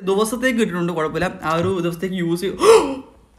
ദിവസത്തേക്ക് കിട്ടുന്നുണ്ട് കുഴപ്പമില്ല ആ ഒരു ദിവസത്തേക്ക് യൂസ് ചെയ്യും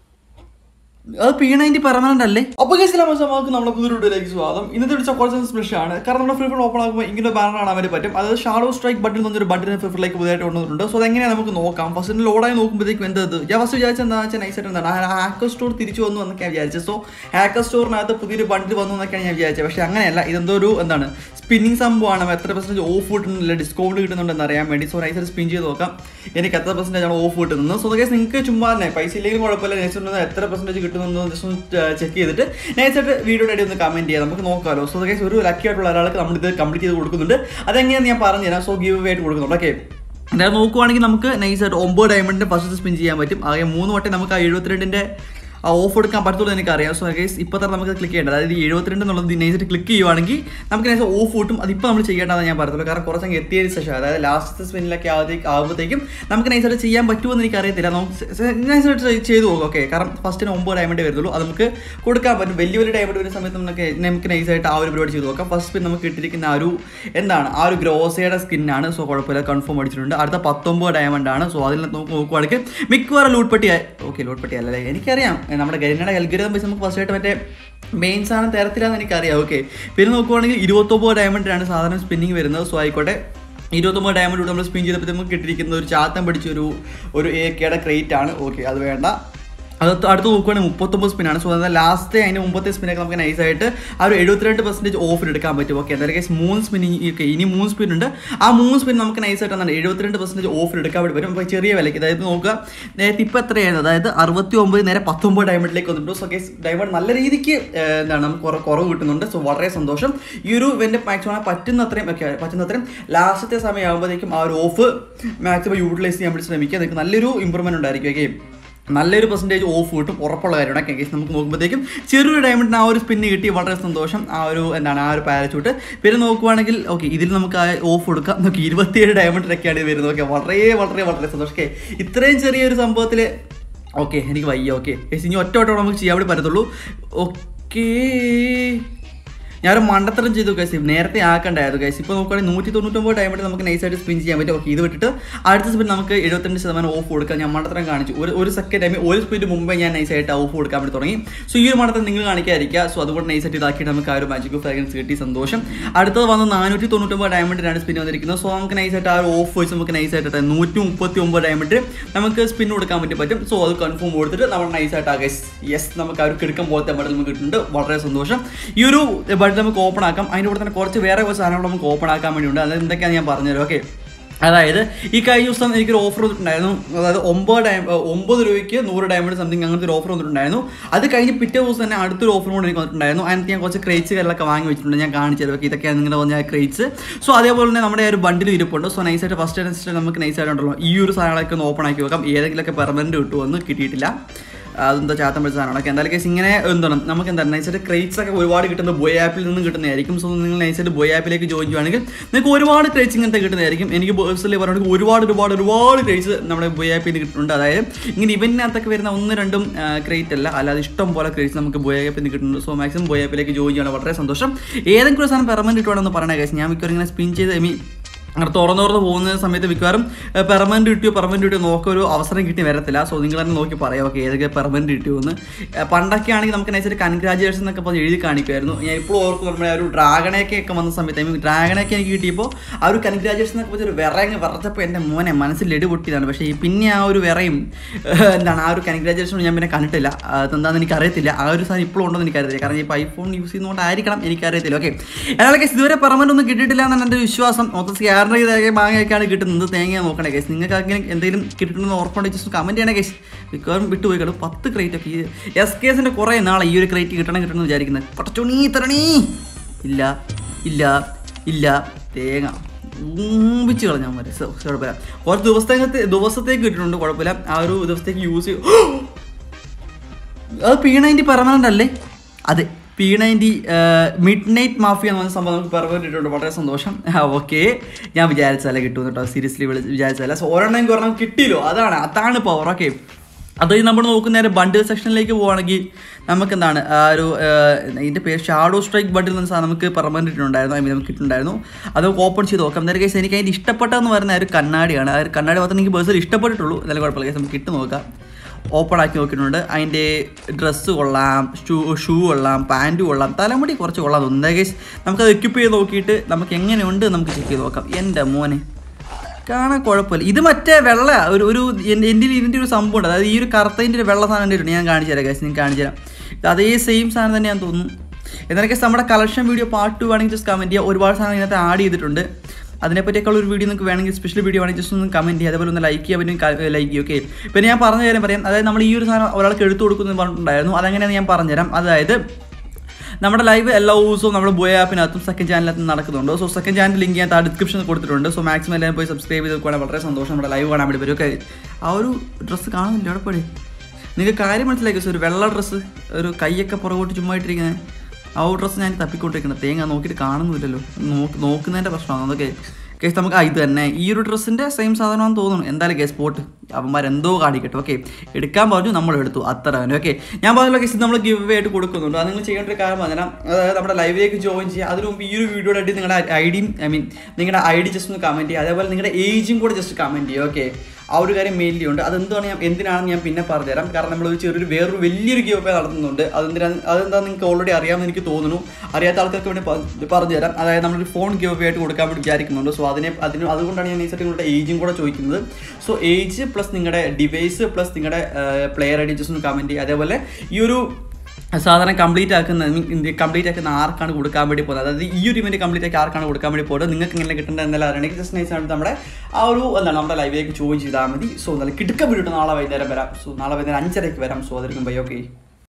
അത് പി നയൻറ്റി പെർമനന്റ് അല്ലേ അപ്പോൾ കേസിൽ നമുക്ക് നമ്മളെ പുതിയൊരു വീഡിയോയിലേക്ക് സ്വാഗതം ഇന്നത്തെ ഒരു കുറച്ച് സ്പെഷ്യൽ ആണ് കാരണം നമ്മുടെ ഫ്രീ ഫയർ ഓപ്പൺ ആകുമ്പോൾ ഇങ്ങനെ ബാനർ കാണാൻ വേണ്ടി പറ്റും അതായത് ഷാഡോ സ്ട്രൈക്ക് ബട്ടൺ എന്നൊരു ബട്ടൺ ഫ്രീ ഫയറിലേക്ക് പുതിയതായിട്ട് കൊണ്ടുവന്നിട്ടുണ്ട് സോ അതെങ്ങനെ നമുക്ക് നോക്കാം ഫസ്റ്റ് ലോഡായി നോക്കുമ്പോഴത്തേക്കും എന്തത് ഞാൻ ഫസ്റ്റ് വിചാരിച്ചത് എന്താ വെച്ചാൽ നൈസായിട്ട് എന്താണ് ഹാക്കർ സ്റ്റോർ തിരിച്ചു വന്നു എന്നൊക്കെ ഞാൻ വിചാരിച്ചത് സോ ഹാക്കർ സ്റ്റോറിനകത്ത് പുതിയൊരു ബണ്ടിൽ വന്നു എന്നൊക്കെയാണ് ഞാൻ വിചാരിച്ചത് പക്ഷേ അങ്ങനെയല്ല ഇതെന്തോ ഒരു എന്താണ് സ്പിന്നിങ് സംഭവമാണ് എത്ര പെർസെൻറ്റേജ് ഓഫ് കിട്ടുന്നില്ല ഡിസ്കൗണ്ട് കിട്ടുന്നുണ്ടെന്ന് അറിയാൻ വേണ്ടി സോ നൈസായിട്ട് സ്പിൻ ചെയ്ത് നോക്കാം എനിക്ക് എത്ര പെർസെൻറ്റേജ് ആണ് ഓഫ് കിട്ടുന്നത് സോ കേസ് നിങ്ങൾക്ക് ചുമ്മാ തന്നെ പൈസ ഇല്ലെങ്കിലും കുഴപ്പമില്ല നൈസായിട്ട് എത്ര പെർസെൻറ്റേജ് കിട്ടുന്നു ജസ്റ്റ് ഒന്ന് ചെക്ക് ചെയ്തിട്ട് നൈസായിട്ട് വീഡിയോയുടെ ഇടയിൽ ഒന്ന് കമൻറ്റ് ചെയ്യാം നമുക്ക് നോക്കാമല്ലോ സോ കേസ് ഒരു ലക്കി ആയിട്ടുള്ള ഒരാൾക്ക് നമ്മൾ ഇത് കംപ്ലീറ്റ് ചെയ്ത് കൊടുക്കുന്നുണ്ട് അതെങ്ങനെയാണ് ഞാൻ പറഞ്ഞു തരാം സോ ഗീവ് ആയിട്ട് കൊടുക്കുന്നുണ്ട് ഓക്കെ എന്തായാലും നോക്കുവാണെങ്കിൽ നമുക്ക് നൈസായിട്ട് ഒമ്പത് ഡയമണ്ടിൻ്റെ ഫസ്റ്റ് സ്പിൻ ചെയ്യാൻ പറ്റും ആകെ മൂന്ന് വട്ടം നമുക്ക് ആ എഴുപത്തിരണ്ടിൻ്റെ ആ ഓഫ് എടുക്കാൻ പറ്റത്തുള്ളൂ എനിക്കറിയാം സോ ഗൈസ് ഇപ്പോൾ തന്നെ നമുക്ക് ക്ലിക്ക് ചെയ്യേണ്ടത് അതായത് ഈ എഴുപത്തിരണ്ട് എന്നുള്ളത് നൈസായിട്ട് ക്ലിക്ക് ചെയ്യുവാണെങ്കിൽ നമുക്ക് നൈസ് ഓഫ് കിട്ടും അതിപ്പോൾ നമ്മൾ ചെയ്യേണ്ടതെന്ന് ഞാൻ പറയത്തുള്ളൂ കാരണം കുറച്ചങ്ങ് എത്തിയതിന് ശേഷം അതായത് ലാസ്റ്റ് സ്പിന്നിലൊക്കെ ആദ്യം ആകുമ്പോഴത്തേക്കും നമുക്ക് നൈസായിട്ട് ചെയ്യാൻ പറ്റുമെന്ന് എനിക്കറിയത്തില്ല നമുക്ക് നൈസായിട്ട് ചെയ്തു പോകും ഓക്കെ കാരണം ഫസ്റ്റിന് ഒമ്പത് ഡയമണ്ട് വരുന്നുള്ളൂ അത് നമുക്ക് കൊടുക്കാൻ പറ്റും വലിയ വലിയ ഡയമണ്ട് വരുന്ന സമയത്ത് നമുക്ക് നമുക്ക് നൈസായിട്ട് ആ ഒരു പരിപാടി ചെയ്ത് നോക്കാം ഫസ്റ്റ് സ്പിൻ നമുക്ക് ഇട്ടിരിക്കുന്ന ആ ഒരു എന്താണ് ആ ഒരു ഗ്രോസയുടെ സ്കിന്നാണ് സോ കുഴപ്പമില്ല കൺഫേം അടിച്ചിട്ടുണ്ട് അടുത്ത പത്തൊമ്പത് ഡയമണ്ട് ആണ് സോ അതിൽ നമുക്ക് നോക്കുവാണെങ്കിൽ മിക്കവാറും ലൂട്ട്പട്ടി ഓക്കെ ലൂട്ട്പട്ടി അല്ലല്ലേ എനിക്കറിയാം നമ്മുടെ ഗരിനയുടെ അൽഗരിതം വെച്ച് നമുക്ക് ഫസ്റ്റ് ആയിട്ട് മറ്റേ മെയിൻ സാധനം തരത്തിലാന്ന് എനിക്കറിയാം ഓക്കെ പിന്നെ നോക്കുവാണെങ്കിൽ ഇരുപത്തൊമ്പത് ഡയമണ്ടിനാണ് സാധാരണ സ്പിന്നിങ് വരുന്നത് സോ ആയിക്കോട്ടെ ഇരുപത്തൊമ്പത് ഡയമണ്ട് നമ്മൾ സ്പിൻ ചെയ്തപ്പോൾ നമുക്ക് കിട്ടിയിരിക്കുന്ന ഒരു ചാത്തം പിടിച്ച ഒരു ഒരു എ കെയുടെ ക്രേറ്റ് ആണ് ഓക്കെ അത് വേണ്ട അത് അടുത്ത് നോക്കുവാണെങ്കിൽ മുപ്പത്തൊമ്പത് സ്പിന്നാണ് സോ അതായത് ലാസ്റ്റ് അതിൻ്റെ മുമ്പത്തെ സ്പിന്നൊക്കെ നമുക്ക് നൈസായിട്ട് ആ ഒരു എഴുപത്തിരണ്ട് പെർസെൻറ്റേജ് ഓഫർ എടുക്കാൻ പറ്റും ഓക്കെ എന്തായാലും കേസ് മൂന്ന് സ്പിന്നിങ് ഓക്കെ ഇനി മൂന്ന് സ്പിൻ ഉണ്ട് ആ മൂന്ന് സ്പിൻ നമുക്ക് നൈസായിട്ട് എന്താണ് എഴുപത്തിരണ്ട് പെർസെൻറ്റേജ് ഓഫർ എടുക്കാൻ വേണ്ടി പറ്റും അപ്പോൾ ചെറിയ വിലയ്ക്ക് അതായത് നോക്കുക നേരത്തെ ഇപ്പോൾ എത്രയാണ് അതായത് അറുപത്തി ഒമ്പത് നേരെ പത്തൊമ്പത് ഡയമണ്ടിലേക്ക് വന്നിട്ടുണ്ട് സോ കേസ് ഡയമണ്ട് നല്ല രീതിക്ക് ഏഹ്, എന്താണ് നമുക്ക് കുറ കുറവ് കിട്ടുന്നുണ്ട് സോ വളരെ സന്തോഷം ഈ ഒരു ഇവൻ്റെ മാക്സിമം പറ്റുന്ന അത്രയും ഒക്കെ പറ്റുന്ന അത്രയും ലാസ്റ്റത്തെ സമയമാകുമ്പോഴത്തേക്കും ആ ഒരു ഓഫ് മാക്സിമം യൂട്ടിലൈസ് ചെയ്യാൻ വേണ്ടി ശ്രമിക്കുക നിങ്ങൾക്ക് നല്ലൊരു ഇമ്പ്രൂവ്മെൻറ്റ് ഉണ്ടായിരിക്കും ഓക്കെ നല്ലൊരു പെർസെൻറ്റേജ് ഓഫ് കിട്ടും ഉറപ്പുള്ള കാര്യമാണ് കേസ് നമുക്ക് നോക്കുമ്പോഴത്തേക്കും ചെറിയൊരു ഡയമണ്ടിന് ആ ഒരു സ്പിന്ന് കിട്ടി വളരെ സന്തോഷം ആ ഒരു എന്താണ് ആ ഒരു പാരച്ചൂട്ട് പിന്നെ നോക്കുവാണെങ്കിൽ ഓക്കെ ഇതിൽ നമുക്ക് ആ ഓഫ് കൊടുക്കാം നമുക്ക് ഇരുപത്തിയേഴ് ഡയമണ്ടിലൊക്കെയാണ് ഇത് വരുന്നത് ഓക്കെ വളരെ വളരെ വളരെ സന്തോഷം ഓക്കെ ഇത്രയും ചെറിയൊരു സംഭവത്തിൽ ഓക്കെ എനിക്ക് വയ്യ ഓക്കെ ഇനി ഒറ്റ വട്ടം നമുക്ക് ചെയ്യാൻ വേണ്ടി പറ്റത്തുള്ളൂ ഓക്കേ ഞാൻ മണ്ടത്തരം ചെയ്തു കൈസ് നേരത്തെ ആക്കണ്ടായിരുന്നു കൈസ് ഇപ്പോൾ നോക്കുകയാണെങ്കിൽ നൂറ്റി തൊണ്ണൂറ്റൊമ്പത് ടൈമിൽ നമുക്ക് നൈസായിട്ട് സ്പിൻ ചെയ്യാൻ പറ്റും ഓക്കെ ഇത് വിട്ടിട്ട് അടുത്ത സ്പിൻ നമുക്ക് എഴുപത്തിരണ്ട് ശതമാനം ഓഫ് കൊടുക്കാം ഞാൻ മണ്ടത്തരം കാണിച്ചു ഒരു ഒരു സെക്കൻഡ് ടൈമിൽ ഒരു സ്പിന് മുമ്പേ ഞാൻ നൈസായിട്ട് ഓഫ് കൊടുക്കാൻ വേണ്ടി തുടങ്ങി സോ ഈ ഒരു മണ്ടത്തരം നിങ്ങൾ കാണിക്കാതിരിക്കുക സോ അതുകൊണ്ട് നൈസായിട്ട് ഇതാക്കിയിട്ട് നമുക്ക് ആ ഒരു മാജിക് ഫ്രാഗ്രൻസ് കിട്ടി സന്തോഷം അടുത്തത് വന്ന് നാനൂറ്റി തൊണ്ണൂറ്റൊമ്പത് ഡയമണ്ടിനാണ് സ്പിൻ വന്നിരിക്കുന്നത് സോ നമുക്ക് നൈസായിട്ട് ആ ഒരു ഓഫ് വെച്ച് നമുക്ക് നൈസായിട്ട് നൂറ്റി മുപ്പത്തി ഒമ്പത് ഡയമണ്ട് നമുക്ക് സ്പിൻ കൊടുക്കാൻ വേണ്ടി പറ്റും സോ അത് കൺഫേം കൊടുത്തിട്ട് നമ്മൾ നൈസായിട്ട് ആ ഗൈസ് യെസ് നമുക്ക് ആ ഒരു കിടക്കം പോലത്തെ ബട്ടൺ നമുക്ക് കിട്ടുന്നുണ്ട് വളരെ സന്തോഷം ഈ ഒരു ബട്ടൺ നമുക്ക് ഓപ്പൺ ആക്കാം അതിൻ്റെ കൂടെ തന്നെ കുറച്ച് വേറെ കുറച്ച് സാധനങ്ങൾ നമുക്ക് ഓപ്പൺ ആക്കാൻ വേണ്ടിയുണ്ട് അത് എന്തൊക്കെയാണ് ഞാൻ പറഞ്ഞുതരാം ഓക്കെ അതായത് ഈ കഴിഞ്ഞ ദിവസം എനിക്കൊരു ഓഫർ വന്നിട്ടുണ്ടായിരുന്നു അതായത് ഒമ്പത് ഡയ ഒമ്പത് രൂപയ്ക്ക് നൂറ് ഡയമണ്ട് സംതിങ് അങ്ങനത്തെ ഒരു ഓഫർ വന്നിട്ടുണ്ടായിരുന്നു അത് കഴിഞ്ഞ് പിറ്റേ ദിവസം തന്നെ അടുത്തൊരു ഓഫർ കൂടെ എനിക്ക് വന്നിട്ടുണ്ടായിരുന്നു അതിനകത്ത് ഞാൻ കുറച്ച് ക്രേറ്റ്സ് കാര്യങ്ങളൊക്കെ വാങ്ങി വെച്ചിട്ടുണ്ട് ഞാൻ കാണിച്ചത് ഓക്കെ ഇതൊക്കെയാണ് നിങ്ങളുടെ പറഞ്ഞ ക്രേറ്റ്സ് സോ അതേപോലെ തന്നെ നമ്മുടെ ആ ഒരു ബണ്ടിൽ ഇരിപ്പുണ്ട് സോ നൈസായിട്ട് ഫസ്റ്റ് അനുസരിച്ച് നമുക്ക് നൈസായിട്ടുണ്ടല്ലോ ഈ ഒരു സാധനങ്ങളൊക്കെ ഒന്ന് ഓപ്പൺ ആക്കി വെക്കാം ഏതെങ്കിലുമൊക്കെ പെർമനൻറ്റ് കിട്ടുമെന്ന് കിട്ടിയിട്ടില്ല അതെന്താ ചാത്തം പിടിച്ച സാധനമാണ് ഓക്കെ എന്തായാലും കേസ് ഇങ്ങനെ എന്താണ് നമുക്ക് എന്താണ് നൈസായിട്ട് ക്രേറ്റ്സ് ഒക്കെ ഒരുപാട് കിട്ടുന്നത് ബോയ് ആപ്പിൽ നിന്ന് കിട്ടുന്നതായിരിക്കും സോ നിങ്ങൾ നൈസായിട്ട് ബോയ് ആപ്പിലേക്ക് ജോയിൻ ചെയ്യുകയാണെങ്കിൽ നിങ്ങൾക്ക് ഒരുപാട് ക്രേറ്റ്സ് ഇങ്ങനത്തെ കിട്ടുന്നതായിരിക്കും എനിക്ക് പേഴ്സണലി പറയുകയാണെങ്കിൽ ഒരുപാട് ഒരുപാട് ഒരുപാട് ക്രേറ്റ്സ് നമ്മുടെ ബോയ് ആപ്പിൽ നിന്ന് കിട്ടുന്നുണ്ട് അതായത് ഇങ്ങനെ ഇവന്റിനകത്തൊക്കെ വരുന്ന ഒന്ന് രണ്ടും ക്രേറ്റ് അല്ല അല്ലാതെ ഇഷ്ടം പോലെ ക്രേറ്റ്സ് നമുക്ക് ബോയ് ആപ്പിൽ നിന്ന് കിട്ടുന്നുണ്ട് സോ മാക്സിമം ബോയ് ആപ്പിലേക്ക് ജോയിൻ ചെയ്യണം വളരെ സന്തോഷം ഏതെങ്കിലും ഒരു സാധനം പെർമനൻറ്റ് കിട്ടുവാണെന്ന് പറയണേ കേസ് ഞാൻ മിക്കവാറും ഇങ്ങനെ സ്പിൻ ചെയ്ത് ഐ മീൻ അങ്ങനെ തുറന്നു തുറന്ന് പോകുന്ന സമയത്ത് മിക്കവാറും പെർമനൻറ്റ് കിട്ടിയോ പെർമനൻറ്റ് കിട്ടിയോ നോക്കുക ഒരു അവസരം കിട്ടി വരത്തില്ല സോ നിങ്ങൾ തന്നെ നോക്കി പറയാം ഓക്കെ ഏതൊക്കെ പെർമനൻറ്റ് കിട്ടിയോ എന്ന് ഏഹ് പണ്ടൊക്കെ ആണെങ്കിൽ നമുക്ക് നൈസായിട്ട് കൺഗ്രാജുലേഷൻ എന്നൊക്കെ പറഞ്ഞ് എഴുതി കാണിക്കുമായിരുന്നു ഞാൻ ഇപ്പോൾ ഓർക്കും നമ്മുടെ ആ ഒരു ഡ്രാഗണയൊക്കെ ഒക്കെ വന്ന സമയത്ത് ഐ മീൻ ഡ്രാഗണയൊക്കെ എനിക്ക് കിട്ടിയപ്പോൾ ആ ഒരു കൺഗ്രാജുലേഷൻ എന്നൊക്കെ പറഞ്ഞൊരു വിറങ്ങ് വിറച്ചപ്പോൾ എൻ്റെ മോനെ മനസ്സിൽ ലഡു പൊട്ടിയതാണ് പക്ഷേ ഈ പിന്നെ ആ ഒരു വിറയും ഏഹ് എന്താണ് ആ ഒരു കൺഗ്രാജുലേഷൻ ഞാൻ പിന്നെ കണ്ടിട്ടില്ല അതെന്താണെന്ന് എനിക്കറിയത്തില്ല ആ ഒരു സാധനം ഇപ്പോഴും ഉണ്ടെന്ന് എനിക്കറിയത്തില്ല കാരണം ഇപ്പോൾ ഐഫോൺ യൂസ് ചെയ്യുന്നതുകൊണ്ടായിരിക്കണം എനിക്കറിയത്തില്ല ഓക്കെ എന്നാൽ കേസ് ഇതുവരെ പെർമനൻ്റ് ഒന്നും കിട്ടിയിട്ടില്ല എന്നാണ് എൻ്റെ ഒരു വിശ്വാസം മൊത്തം സ്കാനർ ചെയ്ത മാങ്ങയൊക്കെയാണ് കിട്ടുന്നത് തേങ്ങ നോക്കണേ കേസ് നിങ്ങൾക്ക് അങ്ങനെ എന്തെങ്കിലും കിട്ടുന്ന ഉറപ്പുണ്ടെങ്കിൽ ജസ്റ്റ് കമൻറ്റ് ചെയ്യണേ കേസ് മിക്കവാറും വിട്ടുപോയി കിട്ടും പത്ത് ക്രേറ്റ് ഒക്കെ ഈ എസ് കേസിൻ്റെ കുറേ നാളെ ഈ ഒരു ക്രേറ്റ് കിട്ടണം കിട്ടണം എന്ന് വിചാരിക്കുന്നത് പടച്ചോണീ തരണീ ഇല്ല ഇല്ല ഇല്ല തേങ്ങ ഊമ്പിച്ച് കളഞ്ഞാൽ മതി സോ, കുഴപ്പമില്ല കുറച്ച് ദിവസത്തേക്ക് ദിവസത്തേക്ക് കിട്ടുന്നുണ്ട് കുഴപ്പമില്ല ആ ഒരു ദിവസത്തേക്ക് യൂസ് ചെയ്യും അത് പി നയൻറ്റി പെർമനൻ്റ് അല്ലേ അതെ P ninety midnight mafia എന്ന് പറഞ്ഞ സംഭവം നമുക്ക് പെർമനൻ്റ് ഇട്ടുണ്ട് വളരെ സന്തോഷം ഓക്കെ ഞാൻ വിചാരിച്ചല്ല കിട്ടും കേട്ടോ സീരിയസ്ലി വിളിച്ച് വിചാരിച്ചല്ല സോ ഒരെണ്ണം ഒരെണ്ണം കിട്ടിയല്ലോ അതാണ് അതാണ് പവർ ഓക്കെ അത് നമ്മൾ നോക്കുന്ന നേരെ ബണ്ടിൽ സെക്ഷനിലേക്ക് പോവുകയാണെങ്കിൽ നമുക്ക് എന്താണ് ആ ഒരു ഇതിൻ്റെ പേര് ഷാഡോ സ്ട്രൈക്ക് ബണ്ടിൽ എന്ന സാധനം നമുക്ക് പെർമനൻറ്റ് ഉണ്ടായിരുന്നു ഐ മീൻ നമുക്ക് കിട്ടുന്നുണ്ടായിരുന്നു അത് ഓപ്പൺ ചെയ്ത് നോക്കാം എന്തായാലും കേസ് എനിക്ക് അതിൻ്റെ ഇഷ്ടപ്പെട്ടതെന്ന് പറയുന്ന ആ ഒരു കണ്ണാടിയാണ് ആ ഒരു കണ്ണാടി മാത്രമേ എനിക്ക് പേഴ്സണൽ ഇഷ്ടപ്പെട്ടിട്ടുള്ളൂ എന്തായാലും കുഴപ്പമില്ല കേസ് നമുക്ക് ഇട്ട് നോക്കാം ഓപ്പൺ ആക്കി നോക്കിയിട്ടുണ്ട് അതിൻ്റെ ഡ്രസ്സ് കൊള്ളാം ഷൂ ഷൂ കൊള്ളാം പാൻറ് കൊള്ളാം തലമുടി കുറച്ച് കൊള്ളാം തോന്നുന്നു കേസ് നമുക്കത് എക്യുപ്പ് ചെയ്ത് നോക്കിയിട്ട് നമുക്ക് എങ്ങനെയുണ്ട് നമുക്ക് ചെക്ക് ചെയ്ത് നോക്കാം എൻ്റെ മോനെ കാണാൻ കുഴപ്പമില്ല ഇത് മറ്റേ വെള്ള ഒരു ഒരു എൻ്റെ എൻ്റെ ഇതിൻ്റെ ഒരു സംഭവം ഉണ്ട് അതായത് ഈ ഒരു കറുത്തതിൻ്റെ ഒരു വെള്ള സാധനം കണ്ടിട്ടുണ്ട് ഞാൻ കാണിച്ചു തരാം കേസ് നിങ്ങൾക്ക് കാണിച്ചു തരാം ഇത് അതേ സെയിം സാധനം തന്നെയാന്ന് തോന്നുന്നു എന്നാൽ കേസ് നമ്മുടെ കളക്ഷൻ വീഡിയോ പാർട്ട് ടു വേണമെങ്കിൽ ജസ്റ്റ് കമൻറ്റ് ചെയ്യുക ഒരുപാട് സാധനം ഇതിനകത്ത് ആഡ് ചെയ്തിട്ടുണ്ട് അതിനെപ്പറ്റിയൊക്കെയുള്ള ഒരു വീഡിയോ നിങ്ങൾക്ക് വേണമെങ്കിൽ സ്പെഷ്യൽ വീഡിയോ വേണമെങ്കിൽ ജസ്റ്റ് ഒന്ന് കമൻറ്റ് ചെയ്യുക അതേപോലെ ഒന്ന് ലൈക്ക് ചെയ്യാൻ പറ്റും ലൈക്ക് ചെയ്യുക ഓക്കെ പിന്നെ ഞാൻ പറഞ്ഞ കാര്യം പറയാം അതായത് നമ്മൾ ഈ ഒരു സാധനം ഒരാൾക്ക് എടുത്തു കൊടുക്കുന്നു പറഞ്ഞിട്ടുണ്ടായിരുന്നു അതെങ്ങനെയാണെന്ന് ഞാൻ പറഞ്ഞുതരാം അതായത് നമ്മുടെ ലൈവ് എല്ലാ ദിവസവും നമ്മുടെ ബോയ് ആപ്പിനകത്തും സെക്കൻഡ് ചാനലിനകത്തും നടക്കുന്നുണ്ട് സോ സെക്കൻഡ് ചാനൽ ലിങ്ക് ഞാൻ ആ ഡിസ്ക്രിപ്ഷനിൽ കൊടുത്തിട്ടുണ്ട് സോ മാക്സിമം എല്ലാവരും പോയി സബ്സ്ക്രൈബ് ചെയ്ത് നോക്കുകയാണെങ്കിൽ വളരെ സന്തോഷം നമ്മുടെ ലൈവ് കാണാൻ വേണ്ടി വരും ഓക്കെ ആ ഒരു ഡ്രസ്സ് കാണുന്നില്ല അവിടെ പോയി നിങ്ങൾക്ക് കാര്യം മനസ്സിലാക്കി ഒരു വെള്ള ഡ്രസ്സ് ഒരു കൈയൊക്കെ പുറകോട്ട് ചുമ്മാ ഇട്ടിരിക്കുന്നത് ആ ഒരു ഡ്രസ്സ് ഞാൻ തപ്പിക്കൊണ്ടിരിക്കുന്നത് തേങ്ങ നോക്കിയിട്ട് കാണുന്നില്ലല്ലോ നോക്ക് നോക്കുന്നതിൻ്റെ പ്രശ്നമാണ് അതൊക്കെ കേസ് നമുക്ക് ആ ഇത് തന്നെ ഈ ഒരു ഡ്രസ്സിൻ്റെ സെയിം സാധനമാണെന്ന് തോന്നുന്നു എന്തായാലും കേസ് പോട്ട് അവന്മാരെന്തോ കാണിക്കട്ടെ ഓക്കെ എടുക്കാൻ പറഞ്ഞു നമ്മൾ എടുത്തു അത്ര തന്നെ ഓക്കെ ഞാൻ പറഞ്ഞ കേസ് നമ്മൾ ഗിവ് അവേ ആയിട്ട് കൊടുക്കുന്നുണ്ട് അത് നിങ്ങൾ ചെയ്യേണ്ട ഒരു കാര്യം പറഞ്ഞാൽ അതായത് നമ്മുടെ ലൈവിലേക്ക് ജോയിൻ ചെയ്യുക അതിന് മുമ്പ് ഈ ഒരു വീഡിയോയുടെ ആയിട്ട് നിങ്ങളുടെ ഐ ഡിയും ഐ മീൻ നിങ്ങളുടെ ഐ ഡി ജസ്റ്റ് ഒന്ന് കമൻറ്റ് ചെയ്യുക അതേപോലെ നിങ്ങളുടെ ഏജും കൂടെ ജസ്റ്റ് കമൻറ്റ് ചെയ്യുക ഓക്കെ ആ ഒരു കാര്യം മെയിൻലി ഉണ്ട് അതെന്താണ് ഞാൻ എന്തിനാണെന്ന് ഞാൻ പിന്നെ പറഞ്ഞുതരാം കാരണം നമ്മൾ ഒരു ചെറിയൊരു വേറൊരു വലിയൊരു ഗിവ് അവേ നടത്തുന്നുണ്ട് അതെന്തിനാണ് അതെന്താ നിങ്ങൾക്ക് ഓൾറെഡി അറിയാമെന്ന് എനിക്ക് തോന്നുന്നു അറിയാത്ത ആൾക്കാർക്ക് വേണ്ടി പ- പറഞ്ഞുതരാം അതായത് നമ്മളൊരു ഫോൺ ഗിവ് അവേ ആയിട്ട് കൊടുക്കാൻ വേണ്ടി വിചാരിക്കുന്നുണ്ട് സോ അതിനെ അതിന് അതുകൊണ്ടാണ് ഞാൻ ഈ സെറ്റ് നിങ്ങളുടെ ഏജും കൂടെ ചോദിക്കുന്നത് സോ ഏജ് പ്ലസ് നിങ്ങളുടെ ഡിവൈസ് പ്ലസ് നിങ്ങളുടെ പ്ലെയർ ഐ ഡി ജസ്റ്റ് ഒന്ന് കമൻറ്റ് ചെയ്യുക അതേപോലെ ഈ ഒരു സാധനം കംപ്ലീറ്റ് ആക്കുന്ന കംപ്ലീറ്റ് ആക്കുന്ന ആർക്കാണ് കൊടുക്കാൻ വേണ്ടി പോകുന്നത് അതായത് ഈ ഒരു ഇവന്റ് കംപ്ലീറ്റ് ആക്കി ആർക്കാണ് കൊടുക്കാൻ വേണ്ടി പോകുന്നത് നിങ്ങൾക്ക് ഇങ്ങനെ കിട്ടേണ്ട എന്തെല്ലാം അറിയണമെങ്കിൽ ജസ്റ്റ് നൈസ് ആണ് നമ്മുടെ ആ ഒരു എന്താണ് നമ്മുടെ ലൈവിലേക്ക് ജോയിൻ ചെയ്താൽ മതി സോ നല്ല കിടക്ക വീട്ടിൽ നാളെ വൈകുന്നേരം വരാം സോ നാളെ വൈകുന്നേരം അഞ്ചരയ്ക്ക് വരാം സോ അതായിരിക്കും ബൈ ഓക്കെ